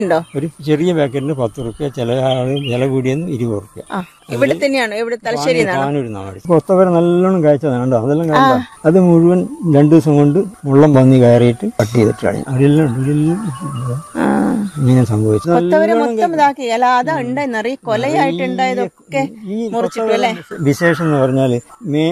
ഉണ്ടോ ഒരു ചെറിയ പാക്കറ്റിന് പത്ത് റുപ്യ ചില ആള് വില കൂടിയെന്ന് ഇരുപത് റുപ്യ ആ ഇവിടെ തന്നെയാണോ ഇവിടെ തലശ്ശേരി പാനൂരുന്നാണ് കൊത്തവര നല്ലോണം കായ്ച്ചതാണ് കണ്ടോ അതെല്ലാം കണ്ട അത് മുഴുവൻ രണ്ടു ദിവസം കൊണ്ട് മുള്ളം പന്നി കയറിയിട്ട് കട്ട് ചെയ്തിട്ടാണ് അതെല്ലാം ഉണ്ട്. ഇതെല്ലാം ഇങ്ങനെ സംഭവിച്ചു കൊത്തവരെ മൊത്തം ഇതാക്കി അല്ല അതാ ഉണ്ടായി നിറയെ കൊലയായിട്ടുണ്ടായതൊക്കെ ഈ മുറിച്ചിട്ടു അല്ലേ വിശേഷം എന്ന് പറഞ്ഞാല് മേ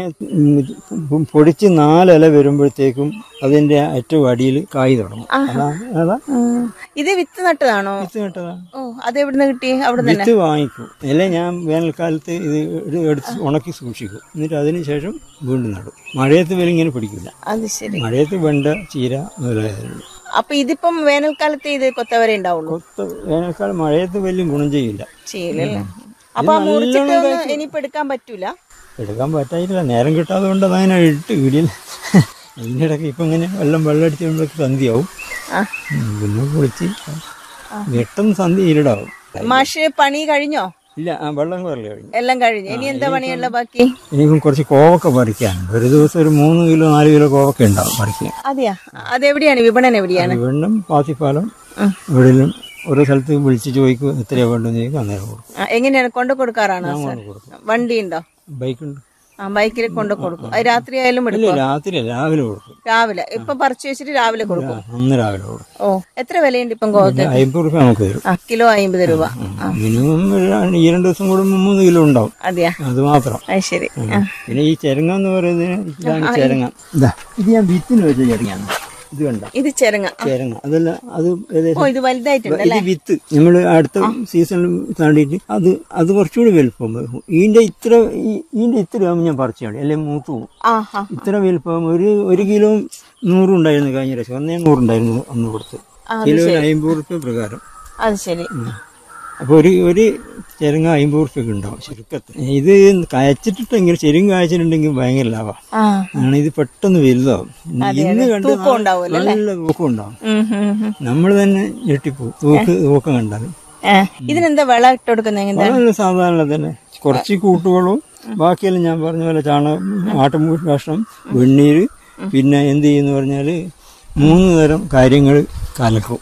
ഉം, പൊടിച്ച് നാലില വരുമ്പോഴത്തേക്കും അതിന്റെ ഏറ്റവും അടിയിൽ കായ് തുടങ്ങും അതാ അതാ ഉം. ഇത് വിത്ത് നട്ടതാണോ വിത്ത് നട്ടതാണ് ഓ അത് എവിടുന്ന് കിട്ടി അവിടെ തന്നെ വിത്ത് വാങ്ങിക്കും അല്ലെ ഞാൻ വേനൽക്കാലത്ത് ഇത് എടു- എടുത്ത് ഉണക്കി സൂക്ഷിക്കും എന്നിട്ട് അതിന് ശേഷം വീണ്ടും നടും മഴയത്ത് വരെ ഇങ്ങനെ പിടിക്കില്ല അത് ശരി മഴയത്ത് വെണ്ട ചീര മുതലായതുള്ളൂ അപ്പൊ ഇതിപ്പം വേനൽക്കാലത്ത് ഇത് കൊത്തവരെ ഉണ്ടാവുള്ളൂ കൊത്ത വേനൽക്കാലം മഴയത്ത് വലിയ ഗുണം ചെയ്യില്ല ചെയ്യില്ലല്ലേ അപ്പൊ ആ മുറിച്ചിട്ട് ഒന്ന് ഇനിയിപ്പോ എടുക്കാൻ പറ്റൂല എടുക്കാൻ പറ്റായിട്ടില്ല നേരം കിട്ടാതെ കൊണ്ട് അതങ്ങനെ ഇട്ട് വീടില്ല അതിനിടയ്ക്ക് ഇപ്പം ഇങ്ങനെ വെള്ളം വെള്ളം അടിച്ച് കഴിയുമ്പോഴേക്ക് സന്ധ്യയാവും ആ. ഉം, പിന്നെ കുളിച്ച് പെട്ടെന്ന് സന്ധ്യ ഇരുടാവും മാഷ് പണി കഴിഞ്ഞോ ഇല്ല ആ വെള്ളം കുറല് കഴിഞ്ഞു എല്ലാം കഴിഞ്ഞു ഇനി എന്താ പണിയുള്ള ബാക്കി എനിക്കും കുറച്ച് കോവക്ക പറിക്കാനുണ്ട് ഒരു ദിവസം ഒരു മൂന്ന് കിലോ നാല് കിലോ കോവക്ക ഉണ്ടാവും പറിക്കാൻ അതെയാ അതെവിടെയാണ് വിപണനം എവിടെയാണ് വെണ്ണം പാത്തിപ്പാലം എവിടെയെങ്കിലും ഓരോ സ്ഥലത്ത് വിളിച്ച് ചോദിക്കും എത്രയാ വേണ്ടെന്ന് ചോദിക്കും അന്നേരം കൊടുക്കും ആ, എങ്ങനെയാണ് കൊണ്ടു കൊടുക്കാറാണോ സാർ കൊടുക്കും വണ്ടി ഉണ്ടോ ബൈക്കുണ്ട് ആ ബൈക്കിൽ കൊണ്ടു കൊടുക്കും അത് രാത്രി ആയാലും ഇല്ല എടുക്കും രാത്രി രാവിലെ കൊടുക്കും രാവിലെ ഇപ്പൊ പറിച്ചു വെച്ചിട്ട് രാവിലെ കൊടുക്കും അന്ന് രാവിലെ കൊടുക്കും ഓ എത്ര വിലയുണ്ട് ഇപ്പം കോവയ്ക്ക് അമ്പത് റുപ്യ നമുക്ക് തരും ആ കിലോ അമ്പത് രൂപ ആ മിനിമം ഒരു ഈ രണ്ട് ദിവസം കൂടുമ്പോൾ മൂന്ന് കിലോ ഉണ്ടാവും അതെയാ അത് മാത്രം അത് ശരി ആ. പിന്നെ ഈ ചെരങ്ങ എന്ന് പറയുന്നത് ഇതാണ് ചെരങ്ങ ഇതാ ഇത് ഞാൻ വിത്തിന് വെച്ച ചെരങ്ങയാണ് ഇത് കണ്ട ഇത് ചെരങ്ങ ആ. ചെരങ്ങ അതല്ല അത് ഏകദേശം ഓ ഇത് വലുതായിട്ടുണ്ട് ഇത് വിത്ത് നമ്മൾ അടുത്ത സീസണിൽ താണ്ടിയിട്ട് അത് അത് കുറച്ചുകൂടി വലുപ്പം വരും. ഇതിന്റെ ഇത്ര ഈ- ഇതിന്റെ ഇത്ര ആകുമ്പോൾ ഞാൻ പറിച്ചു കളയും അല്ലെങ്കിൽ മൂത്ത് പോകും ആ ഹാ ഇത്ര വലുപ്പം ഒരു ഒരു കിലോ നൂറുണ്ടായിരുന്നു കഴിഞ്ഞ പ്രാവശ്യം ഒന്നേ നൂറുണ്ടായിരുന്നു അന്ന് കൊടുത്ത് കിലോന് അമ്പത് റുപ്യ പ്രകാരം അത് ശരി അപ്പോൾ ഒരു ഒരു ചെരുങ്ങ അമ്പത് റുപ്യൊക്കെ ഉണ്ടാവും ചുരുക്കത്ത് ഇത് കായച്ചിട്ടിട്ടെങ്കിൽ ചെരുങ്ങ കായച്ചിട്ടുണ്ടെങ്കിൽ ഭയങ്കര ലാഭമാണ് ആ ആണ് ഇത് പെട്ടെന്ന് വലുതാവും ഇന്ന് കണ്ട് തൂക്കം ഉണ്ടാവുമല്ലോ നല്ല തൂക്കം ഉണ്ടാവും ഉം, ഉം, ഉം. നമ്മൾ തന്നെ ഞെട്ടിപ്പോവും തൂക്ക് തൂക്കം കണ്ടാൽ ഏ, ഇതിനെന്താ വെള ഇട്ട് കൊടുക്കുന്നത് എങ്ങനെ വളരെ സാധാരണ തന്നെ കുറച്ച് കൂട്ടുകളും ബാക്കിയെല്ലാം ഞാൻ പറഞ്ഞ പോലെ ചാണകം ആട്ടുംകൂട്ട് കഷ്ണം വെണ്ണീര് പിന്നെ എന്ത് ചെയ്യുന്നു പറഞ്ഞാൽ മൂന്ന് തരം കാര്യങ്ങൾ കലക്കും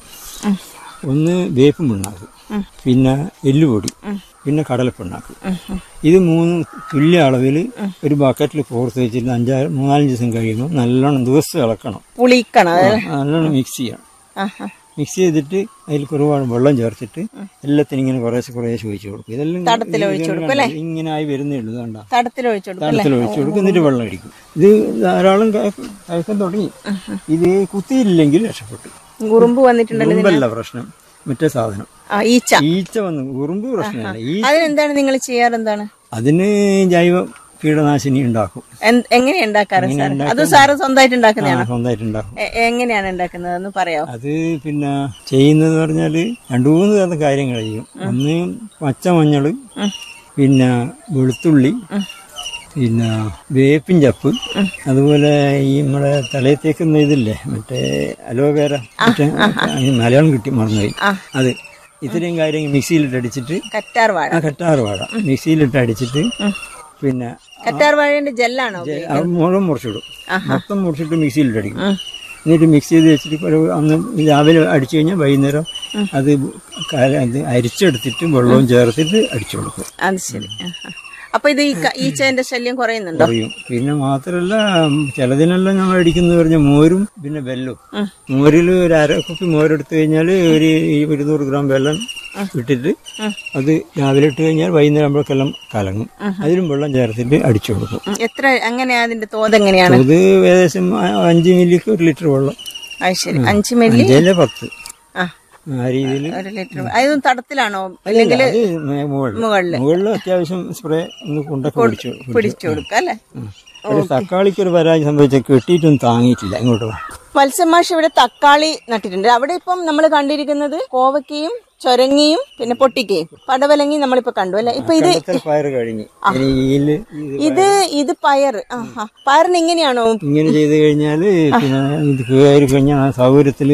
ഒന്ന് വേപ്പും പിണ്ണാക്ക് പിന്നെ എല്ലുപൊടി പിന്നെ കടലപ്പിണ്ണാക്ക് ഇത് മൂന്ന് തുല്യ അളവിൽ ഒരു ബക്കറ്റിൽ കോർത്ത് വെച്ചിട്ട് അഞ്ചാറ് മൂന്നാലഞ്ച് ദിവസം കഴിയുമ്പോൾ നല്ലോണം ദിവസം ഇളക്കണം പുളിക്കണം അത് നല്ലോണം മിക്സ് ചെയ്യണം ആ, ആ. മിക്സ് ചെയ്തിട്ട് അതിൽ കുറവാണ് വെള്ളം ചേർത്തിട്ട് എല്ലാത്തിനും ഇങ്ങനെ കുറേശ്ശെ കുറേശ്ശെ ഒഴിച്ചു കൊടുക്കും ഇതെല്ലാം തടത്തിൽ ഒഴിച്ച് കൊടുക്കും അല്ലേ? ഇങ്ങനെ ആയി വരുന്നേ ഉള്ളൂ കണ്ട തടത്തിൽ ഒഴിച്ചു കൊടുക്കും അല്ലേ തടത്തിൽ ഒഴിച്ചു കൊടുക്കും എന്നിട്ട് വെള്ളം അടിക്കും ഇത് ധാരാളം കായ- കായ്ക്കാൻ തുടങ്ങി ഇത് കുത്തിയില്ലെങ്കിൽ രക്ഷപ്പെട്ടു ഉറുമ്പ് വന്നിട്ടുണ്ടല്ലോ ഉറുമ്പല്ല പ്രശ്നം മറ്റേ സാധനം ആ ഈച്ച ഈച്ച വന്നു ഉറുമ്പ് പ്രശ്നമല്ല ഈ അതിനെന്താണ് നിങ്ങൾ ചെയ്യാറ് എന്താണ് അതിന് ജൈവ കീടനാശിനി ഉണ്ടാക്കും എന്ത്- എങ്ങനെയാ ഉണ്ടാക്കാറ് സാർ അത് സാറ് സ്വന്തമായിട്ട് ആ, ഉണ്ടാക്കുന്നതാണോ സ്വന്തമായിട്ട് ഉണ്ടാക്കും എ- എങ്ങനെയാണ് ഉണ്ടാക്കുന്നത് ഒന്ന് പറയാമോ അത് പിന്നെ ചെയ്യുന്നത് പറഞ്ഞാല് രണ്ടു മൂന്ന് തരം കാര്യങ്ങൾ ചെയ്യും ഒന്ന് പച്ചമഞ്ഞള് പിന്നെ വെളുത്തുള്ളി പിന്നെ വേപ്പിൻ ചപ്പ് അതുപോലെ ഈ നമ്മളെ തലയിൽ തേക്കുന്ന ഇതില്ലേ മറ്റേ അലോവേര മറ്റേ അതിന് മലയാളം കിട്ടി മറന്നുപോയി അത് ഇത്രയും കാര്യങ്ങൾ മിക്സിയിലിട്ട് അടിച്ചിട്ട് കറ്റാർ വാഴ ആ കറ്റാറ് വാഴ മിക്സിയിലിട്ട് അടിച്ചിട്ട് പിന്നെ കറ്റാർ വാഴന്റെ ജെല്ലാണോ ആ മുഴുവൻ മുറിച്ചിടും മൊത്തം മുറിച്ചിട്ട് മിക്സിയിലിട്ട് അടിക്കും എന്നിട്ട് മിക്സ് ചെയ്ത് വെച്ചിട്ട് ഒരു അന്ന് രാവിലെ അടിച്ചു കഴിഞ്ഞാൽ വൈകുന്നേരം അത് കാല- അത് അരിച്ചെടുത്തിട്ട് വെള്ളവും ചേർത്തിട്ട് അടിച്ചു കൊടുക്കും അത് ശരി ആ, ആ. അപ്പൊ ഇത് ഈ ക- ഈച്ചേന്റെ ശല്യം കുറയുന്നുണ്ടോ അറിയും പിന്നെ മാത്രല്ല ചിലതിനെല്ലാം ഞങ്ങൾ അടിക്കുന്നത് പറഞ്ഞാൽ മോരും പിന്നെ വെല്ലവും മോരിൽ ഒരു അര കുപ്പി മോരെടുത്ത് കഴിഞ്ഞാൽ ഒരു ഇരുന്നൂറ് ഗ്രാം വെള്ളം ഇട്ടിട്ട് അത് രാവിലെ ഇട്ട് കഴിഞ്ഞാൽ വൈകുന്നേരം ആകുമ്പോഴേക്കെല്ലാം കലങ്ങും അതിലും വെള്ളം ചേർത്തിട്ട് അടിച്ചു കൊടുക്കും ഉം, എത്ര എങ്ങനെയാ അതിന്റെ തോത് എങ്ങനെയാണ് അത് ഏകദേശം അ- അഞ്ച് മില്ലിക്ക് ഒരു ലിറ്റർ വെള്ളം അത് ശരി അഞ്ച് മില്ലി അഞ്ചേലെ പത്ത് ആ ആ രീതിയിൽ ഒരു ലിറ്റർ അതും തടത്തിലാണോ അല്ലെങ്കിൽ അത് മുകളിൽ മുകളില് മുകളിൽ അത്യാവശ്യം സ്പ്രേ ഒന്ന് കൊണ്ടൊക്കെ പിടിച്ചു പിടിച്ചു കൊടുക്കുക അല്ലേ ഒരു തക്കാളിക്ക് ഒരു പരാജയം സംഭവിച്ച കെട്ടിയിട്ടൊന്നും താങ്ങിയിട്ടില്ല ഇങ്ങോട്ട് വാ. മത്സ്യമാഷ് ഇവിടെ തക്കാളി നട്ടിട്ടുണ്ട് അവിടെ ഇപ്പം നമ്മൾ കണ്ടിരിക്കുന്നത് കോവക്കയും ചൊരങ്ങിയും പിന്നെ പൊട്ടിക്കയും പടവലങ്ങയും നമ്മളിപ്പോ കണ്ടു അല്ലെ ഇപ്പൊ ഇത് കണ്ടത്തിൽ പയറ് കഴിഞ്ഞ് ഇനി ഇതില് ഇത് ഇത് ഇത് പയർ ആ ആ പയറിന് ഇങ്ങനെയാണോ ഇങ്ങനെ ചെയ്ത് കഴിഞ്ഞാല് പിന്നെ ഇത് കയറി കഴിഞ്ഞാൽ സൗകര്യത്തിൽ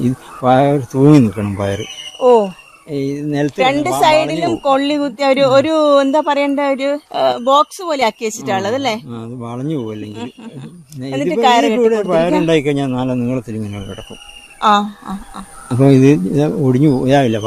പയർ തൂങ്ങി നിൽക്കണം പയർ ഓ ഈ നിലത്ത് രണ്ട് സൈഡിലും കൊള്ളി കുത്തിയ ഒരു ഒരു എന്താ പറയണ്ട ഒരു ബോക്സ് പോലെ ആക്കി വെച്ചിട്ടുള്ളത് അല്ലേ ആ, അത് വളഞ്ഞു പോകും അല്ലെങ്കിൽ ഇതിപ്പോ ഇതിപ്പോ ഇവിടെ പയറുണ്ടായി കഴിഞ്ഞാൽ നല്ല നീളത്തിൽ ഇങ്ങനെ കിടക്കും ആ ആ ആ അപ്പോൾ ഇത് ഇത് ഒടിഞ്ഞു പോയാവില്ല